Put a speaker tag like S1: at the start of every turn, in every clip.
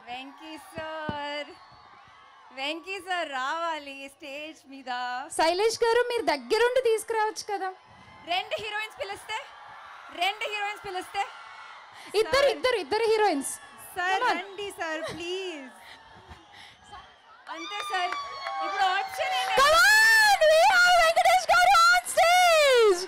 S1: Venky sir Venky sir రావాలి stage మీద
S2: శైలేష్ గారు మీరు దగ్గరుండి తీసుకురావచ్చు కదా
S1: రెండు హీరోయిన్స్ పిలిస్తే రెండు హీరోయిన్స్ పిలిస్తే
S2: ఇద్దరు ఇద్దరు ఇద్దరు హీరోయిన్స్
S1: సార్ రండి సార్ ప్లీజ్ అంతే సార్ ఇప్పుడు option
S2: Venkatesh garu on stage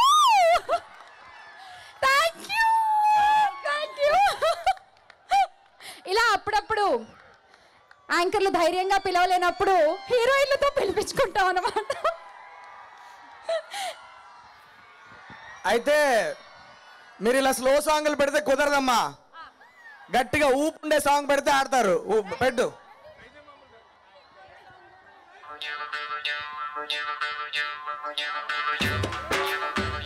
S2: thank you thank you ఇలా అప్పుడప్పుడు యాంకర్లు ధైర్యంగా పిలవలేనప్పుడు హీరోయిన్లతో పిలిపించుకుంటాం అనమాట
S3: అయితే మీరు ఇలా స్లో సాంగ్లు పెడితే కుదరదమ్మా గట్టిగా ఊపుండే సాంగ్ పెడితే ఆడతారు ఊ- పెట్టు
S4: Thank you.